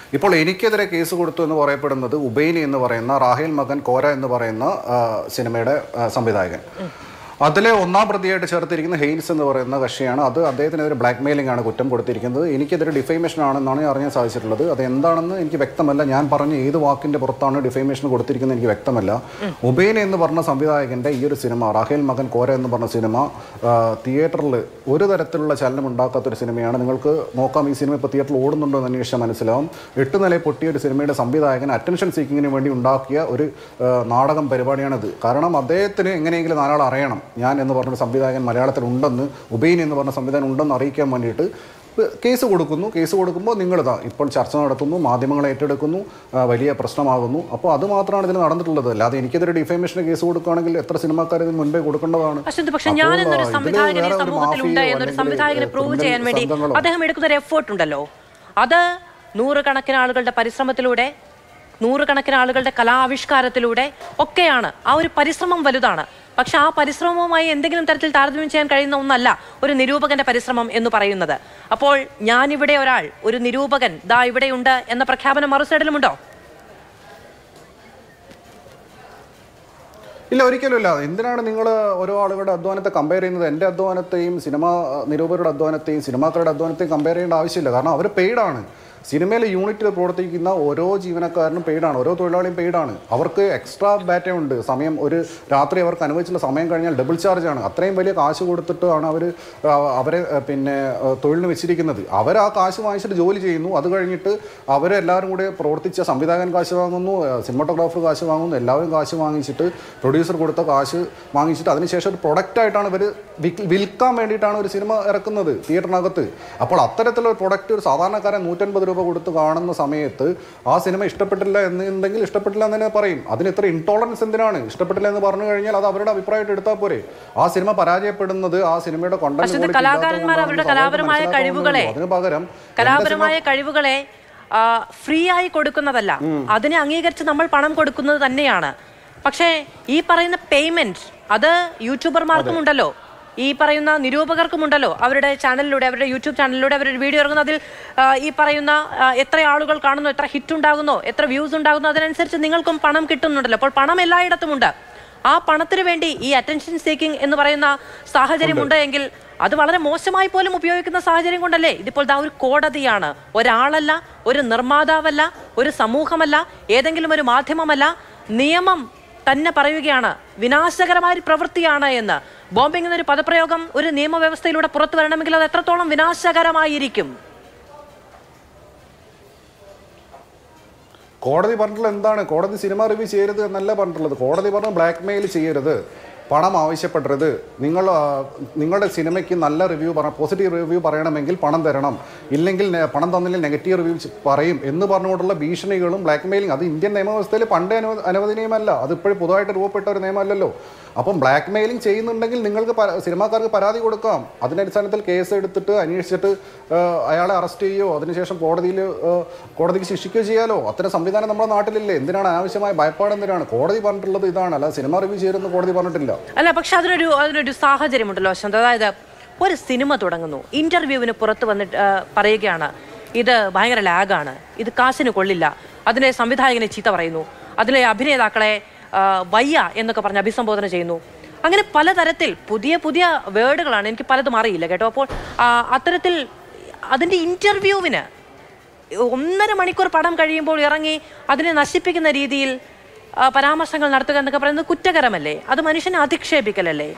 ഇപ്പോൾ എനിക്കെതിരെ കേസ് കൊടുത്തു എന്ന് പറയപ്പെടുന്നത് ഉബൈനി എന്ന് പറയുന്ന റാഹേൽ മകൻ കോര എന്ന് പറയുന്ന ആ, സിനിമയുടെ ആ, സംവിധായകൻ അതിലെ ഒന്നാം പ്രതിയായിട്ട് ചേർത്തിരിക്കുന്ന ഹെയിൻസ് എന്ന് പറയുന്ന കക്ഷിയാണ് അത് അദ്ദേഹത്തിനെതിരെ ബ്ലാക്ക് മെയിലിംഗ് ആണ് കുറ്റം കൊടുത്തിരിക്കുന്നത് എനിക്കെതിരെ ഡിഫൈമേഷൻ ആണെന്നാണ് ഞാൻ അറിയാൻ സാധിച്ചിട്ടുള്ളത് അത് എന്താണെന്ന് എനിക്ക് വ്യക്തമല്ല ഞാൻ പറഞ്ഞ ഏത് വാക്കിന്റെ പുറത്താണ് ഡിഫൈമേഷൻ കൊടുത്തിരിക്കുന്നത് എനിക്ക് വ്യക്തമല്ല ഉബൈൻ എന്ന് പറഞ്ഞ സംവിധായകന്റെ ഈ ഒരു സിനിമ റാഹേൽ മകൻ കോര എന്ന് പറഞ്ഞ സിനിമ തിയേറ്ററിൽ ഒരു തരത്തിലുള്ള ചലനം ഉണ്ടാക്കാത്തൊരു സിനിമയാണ് നിങ്ങൾക്ക് നോക്കാം ഈ സിനിമ ഇപ്പോൾ തിയേറ്ററിൽ ഓടുന്നുണ്ടോ എന്ന് അന്വേഷിച്ചാൽ മനസ്സിലാവും എട്ട് നില പൊട്ടിയ ഒരു സിനിമയുടെ സംവിധായകൻ അറ്റൻഷൻ സീക്കിങ്ങിന് വേണ്ടി ഉണ്ടാക്കിയ ഒരു ആ, നാടകം പരിപാടിയാണിത് കാരണം അദ്ദേഹത്തിന് എങ്ങനെയെങ്കിലും നാലാൾ അറിയണം ഞാൻ എന്ന് പറഞ്ഞൊരു സംവിധായകൻ മലയാളത്തിൽ ഉണ്ടെന്ന് ഉബൈൻ എന്ന് പറഞ്ഞ സംവിധാനം ഉണ്ടെന്ന് അറിയിക്കാൻ വേണ്ടിയിട്ട് കേസ് കൊടുക്കുന്നു കേസ് കൊടുക്കുമ്പോൾ നിങ്ങളിതാ ഇപ്പോൾ ചർച്ച നടത്തുന്നു മാധ്യമങ്ങളെ ഏറ്റെടുക്കുന്നു ആ, വലിയ പ്രശ്നമാകുന്നു അപ്പോൾ അത് മാത്രമാണ് ഇതിൽ നടന്നിട്ടുള്ളത് അല്ലാതെ എനിക്കെതിരെ ഡിഫൈമേഷന് കേസ് കൊടുക്കുകയാണെങ്കിൽ എത്ര സിനിമാക്കാർ ഇതിന് മുൻപേ കൊടുക്കേണ്ടതാണ് അശ്വന്ത് പക്ഷെ അപ്പോൾ, ഞാൻ എന്നൊരു ഇതില് സംവിധായകൻ ഈ വേറെ ഒരു സമൂഹത്തിലുണ്ട് മാഫിയോ എന്നൊരു അല്ലെങ്കിൽ, സംവിധായകനെ ഏ, പ്രൂവ് criminal ചെയ്യാൻ വേണ്ടി സംഘങ്ങളോ? അദ്ദേഹം എടുക്കുന്ന ഒരു എഫേർട്ട് ഉണ്ടല്ലോ അത് നൂറുകണക്കിന് ആളുകളുടെ പരിശ്രമത്തിലൂടെ നൂറുകണക്കിന് ആളുകളുടെ കലാവിഷ്കാരത്തിലൂടെ ഒക്കെയാണ് ആ ഒരു പരിശ്രമം വലുതാണ് പക്ഷെ ആ പരിശ്രമവുമായി എന്തെങ്കിലും തരത്തിൽ താരതമ്യം ചെയ്യാൻ കഴിയുന്ന ഒന്നല്ല ഒരു നിരൂപകന്റെ പരിശ്രമം എന്ന് പറയുന്നത് അപ്പോൾ ഞാനിവിടെ ഒരാൾ ഒരു നിരൂപകൻ ദാ ഇവിടെയുണ്ട് എന്ന പ്രഖ്യാപനം മറുസൈഡിലുമുണ്ടോ ഇല്ല ഒരിക്കലും ഇല്ല എന്തിനാണ് നിങ്ങൾ ഓരോ ആളുകളുടെ അധ്വാനത്തെ കമ്പയർ ചെയ്യുന്നത് എൻ്റെ അധ്വാനത്തെയും സിനിമ നിരൂപകരുടെ അധ്വാനത്തെയും സിനിമാക്കാരുടെ അധ്വാനത്തെയും കമ്പയർ ചെയ്യേണ്ട ആവശ്യമില്ല കാരണം അവർ പെയ്ഡാണ് സിനിമയിലെ യൂണിറ്റിൽ പ്രവർത്തിക്കുന്ന ഓരോ ജീവനക്കാരനും പെയ്ഡാണ് ഓരോ തൊഴിലാളിയും പെയ്ഡാണ് അവർക്ക് എക്സ്ട്രാ ബാറ്റ ഉണ്ട് സമയം ഒരു രാത്രി അവർക്ക് അനുവദിച്ചുള്ള സമയം കഴിഞ്ഞാൽ ഡബിൾ ചാർജ് ആണ് അത്രയും വലിയ കാശ് കൊടുത്തിട്ടാണ് അവർ അവരെ ആ, പിന്നെ ആ, തൊഴിലിന് വെച്ചിരിക്കുന്നത് അവർ ആ കാശ് വാങ്ങിച്ചിട്ട് ജോലി ചെയ്യുന്നു അത് കഴിഞ്ഞിട്ട് അവരെല്ലാവരും കൂടി പ്രവർത്തിച്ച സംവിധായകൻ കാശ് വാങ്ങുന്നു സിനിമാട്ടോഗ്രാഫർ കാശ് വാങ്ങുന്നു എല്ലാവരും കാശ് വാങ്ങിച്ചിട്ട് പ്രൊഡ്യൂസർ കൊടുത്ത കാശ് വാങ്ങിച്ചിട്ട് അതിനുശേഷം ഒരു പ്രൊഡക്റ്റ് ആയിട്ടാണ് ഇവർ വിൽക്കാൻ വേണ്ടിയിട്ടാണ് ഒരു സിനിമ ഇറക്കുന്നത് തിയേറ്ററിനകത്ത് അപ്പോൾ അത്തരത്തിലുള്ള ഒരു പ്രൊഡക്റ്റ് ഒരു സാധാരണക്കാരൻ നൂറ്റൻപത് രൂപ കൊടുത്ത് കാണുന്ന സമയത്ത് ആ സിനിമ ഇഷ്ടപ്പെട്ടില്ല എന്നുണ്ടെങ്കിൽ ഇഷ്ടപ്പെട്ടില്ല എന്ന് തന്നെ പറയും അതിന് ഇത്ര ഇൻടോളറൻസ് എന്തിനാണ് ഇഷ്ടപ്പെട്ടില്ല എന്ന് പറഞ്ഞു കഴിഞ്ഞാൽ അത് അവരുടെ അഭിപ്രായമായിട്ട് എടുത്താൽ പോരെ ആ സിനിമ പരാജയപ്പെടുന്നത് ആ സിനിമയുടെ പക്ഷേ ഇത് കലാകാരന്മാർ അവരുടെ കലാപരമായ കഴിവുകളെ അതിന് പകരം കലാപരമായ കഴിവുകളെ ഫ്രീ ആയി കൊടുക്കുന്നതല്ല അതിനെ അംഗീകരിച്ച് നമ്മൾ പണം കൊടുക്കുന്നത് തന്നെയാണ് പക്ഷേ ഈ പറയുന്ന പേയ്മെന്റ് അത് യൂട്യൂബർമാർക്കും ഉണ്ടല്ലോ ഈ പറയുന്ന നിരൂപകർക്കുമുണ്ടല്ലോ അവരുടെ ചാനലിലൂടെ അവരുടെ യൂട്യൂബ് ചാനലിലൂടെ അവരുടെ വീഡിയോ ഇറങ്ങുന്നു അതിൽ ആ, ഈ പറയുന്ന ആ, എത്ര ആളുകൾ കാണുന്നു എത്ര ഹിറ്റ് ഉണ്ടാകുന്നു എത്ര വ്യൂസ് ഉണ്ടാകുന്നു അതിനനുസരിച്ച് നിങ്ങൾക്കും പണം കിട്ടുന്നുണ്ടല്ലോ അപ്പോൾ പണം എല്ലായിടത്തുമുണ്ട് ആ പണത്തിന് വേണ്ടി ഈ അറ്റൻഷൻ സീക്കിംഗ് എന്ന് പറയുന്ന സാഹചര്യമുണ്ട് എങ്കിൽ അത് വളരെ മോശമായി പോലും ഉപയോഗിക്കുന്ന സാഹചര്യം കൊണ്ടല്ലേ ഇതിപ്പോൾ ദാ ഒരു കോടതിയാണ് ഒരാളല്ല ഒരു നിർമ്മാതാവല്ല ഒരു സമൂഹമല്ല ഏതെങ്കിലും ഒരു മാധ്യമമല്ല നിയമം തന്നെ പറയുകയാണ് വിനാശകരമായ ഒരു പ്രവൃത്തിയാണ് എന്ന് ബോംബിംഗ് എന്നൊരു പദപ്രയോഗം ഒരു നിയമവ്യവസ്ഥയിലൂടെ പുറത്തു വരണമെങ്കിൽ അത് എത്രത്തോളം വിനാശകരമായിരിക്കും കോടതി പറഞ്ഞിട്ടുള്ളത് എന്താണ് കോടതി സിനിമ റിവ്യൂ ചെയ്യരുത് എന്നല്ല പറഞ്ഞിട്ടുള്ളത് കോടതി പറഞ്ഞു ബ്ലാക്ക് മെയിൽ ചെയ്യരുത് പണം ആവശ്യപ്പെടരുത് നിങ്ങൾ ആ, നിങ്ങളുടെ സിനിമയ്ക്ക് നല്ല റിവ്യൂ പറ പോസിറ്റീവ് റിവ്യൂ പറയണമെങ്കിൽ പണം തരണം ഇല്ലെങ്കിൽ നെ- പണം തന്നില്ലെങ്കിൽ നെഗറ്റീവ് റിവ്യൂ പറയും എന്ന് പറഞ്ഞുകൊണ്ടുള്ള ഭീഷണികളും ബ്ലാക്ക് മെയിലിംഗ് അത് ഇന്ത്യൻ നിയമവ്യവസ്ഥയിൽ പണ്ടേ അനുവ അനുവദനീയമല്ല അത് ഇപ്പോഴും പുതുതായിട്ട് രൂപപ്പെട്ട ഒരു നിയമമല്ലല്ലോ അപ്പം ബ്ലാക്ക് മെയിലിംഗ് ചെയ്യുന്നുണ്ടെങ്കിൽ നിങ്ങൾക്ക് പ- സിനിമാക്കാർക്ക് പരാതി കൊടുക്കാം അതിൻ്റെ അടിസ്ഥാനത്തിൽ കേസ് എടുത്തിട്ട് അന്വേഷിച്ചിട്ട് ആ, അയാളെ അറസ്റ്റ് ചെയ്യുകയോ അതിനുശേഷം കോടതിയിൽ ആ, കോടതിക്ക് ശിക്ഷിക്കുകയോ ചെയ്യാലോ അത്തരം സംവിധാനം നമ്മുടെ നാട്ടിലില്ലേ എന്തിനാണ് ആവശ്യമായ ഭയപ്പാട് എന്തിനാണ് കോടതി പറഞ്ഞിട്ടുള്ളത് ഇതാണ് അല്ല സിനിമ റിവ്യൂ ചെയ്യരുതെന്ന് കോടതി പറഞ്ഞിട്ടില്ല അല്ല പക്ഷെ അതിനൊരു അതിനൊരു സാഹചര്യമുണ്ടല്ലോ അശ്വന്ത് അതായത് ഒരു സിനിമ തുടങ്ങുന്നു ഇന്റർവ്യൂവിന് പുറത്ത് വന്നിട്ട് ആ, പറയുകയാണ് ഇത് ഭയങ്കര ലാഗാണ് ഇത് കാശിന് കൊള്ളില്ല അതിലെ സംവിധായകനെ ചീത്ത പറയുന്നു അതിലെ അഭിനേതാക്കളെ ആ, വയ്യ എന്നൊക്കെ പറഞ്ഞ് അഭിസംബോധന ചെയ്യുന്നു അങ്ങനെ പലതരത്തിൽ പുതിയ പുതിയ വേർഡുകളാണ് എനിക്ക് പലതും അറിയില്ല കേട്ടോ അപ്പോൾ ആ, അത്തരത്തിൽ അതിൻ്റെ ഇന്റർവ്യൂവിന് ഒന്നര മണിക്കൂർ പടം കഴിയുമ്പോൾ ഇറങ്ങി അതിനെ നശിപ്പിക്കുന്ന രീതിയിൽ ആ, പരാമർശങ്ങൾ നടത്തുക എന്നൊക്കെ പറയുന്നത് കുറ്റകരമല്ലേ അത് മനുഷ്യനെ അധിക്ഷേപിക്കലല്ലേ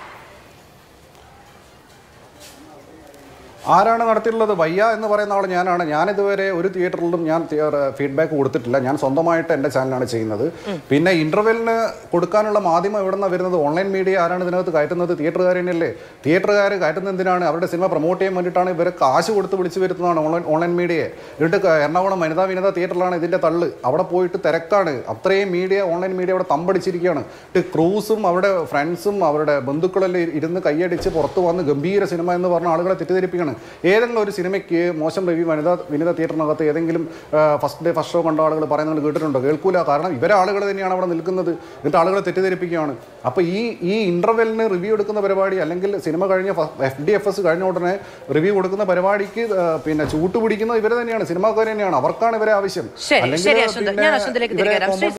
ആരാണ് നടത്തിയിട്ടുള്ളത് വയ്യ എന്ന് പറയുന്ന ആൾ ഞാനാണ് ഞാൻ ഇതുവരെ ഒരു തിയേറ്ററിലും ഞാൻ ഫീഡ്ബാക്ക് കൊടുത്തിട്ടില്ല ഞാൻ സ്വന്തമായിട്ട് എൻ്റെ ചാനലാണ് ചെയ്യുന്നത് പിന്നെ ഇന്റർവെല്ലിന് കൊടുക്കാനുള്ള മാധ്യമം എവിടെ നിന്നാണ് വരുന്നത് ഓൺലൈൻ മീഡിയ ആരാണ് ഇതിനകത്ത് കയറ്റുന്നത് തിയേറ്ററുകാർ തന്നെയല്ലേ തിയേറ്ററുകാർ കയറ്റുന്നത് എന്തിനാണ് അവരുടെ സിനിമ പ്രൊമോട്ട് ചെയ്യാൻ വേണ്ടിയിട്ടാണ് ഇവരെ കാശ് കൊടുത്ത് വിളിച്ചു വരുന്നതാണ് ഓൺലൈൻ ഓൺലൈൻ മീഡിയയെ എന്നിട്ട് ക- എറണാകുളം വനിതാ വിനിത തിയേറ്ററിലാണ് ഇതിൻ്റെ തള്ള് അവിടെ പോയിട്ട് തിരക്കാണ് അത്രയും മീഡിയ ഓൺലൈൻ മീഡിയ അവിടെ തമ്പടിച്ചിരിക്കുകയാണ് എന്നിട്ട് ക്രൂസും അവരുടെ ഫ്രണ്ട്സും അവരുടെ ബന്ധുക്കളെല്ലാം ഇരുന്ന് കൈയടിച്ച് പുറത്ത് വന്ന് ഗംഭീര സിനിമ എന്ന് പറഞ്ഞ ആളുകളെ തെറ്റിദ്ധരിപ്പിക്കുകയാണ് തന്നെയാണ് ഏതെങ്കിലും ഒരു സിനിമയ്ക്ക് മോശം റിവ്യൂ വനിത വിനിത തിയേറ്ററിനകത്ത് ഏതെങ്കിലും ഫസ്റ്റ് ഡേ ഫസ്റ്റ് ഷോ കണ്ട ആളുകൾ പറയുന്നത് കേട്ടിട്ടുണ്ടോ കേൾക്കൂല കാരണം ഇവരെ ആളുകൾ തന്നെയാണ് അവിടെ നിൽക്കുന്നത് എന്നിട്ട് ആളുകളെ തെറ്റിദ്ധരിപ്പിക്കുകയാണ് അപ്പോൾ ഈ ഈ ഇന്റർവെല്ലിന് റിവ്യൂ എടുക്കുന്ന പരിപാടി അല്ലെങ്കിൽ സിനിമ കഴിഞ്ഞ എഫ് ഡി എഫ് എസ് കഴിഞ്ഞ ഉടനെ റിവ്യൂ കൊടുക്കുന്ന പരിപാടിക്ക് ആ, പിന്നെ ചൂട്ടുപിടിക്കുന്നത് ഇവർ തന്നെയാണ് സിനിമാക്കാർ തന്നെയാണ് അവർക്കാണ് ഇവരെ ആവശ്യം ശരി അല്ലെങ്കിൽ ശരി അശ്വന്ത് പിന്നെ ഞാൻ അശ്വന്തിലേക്ക് ഇവരെ തിരികെ വരാം ശ്രീ compound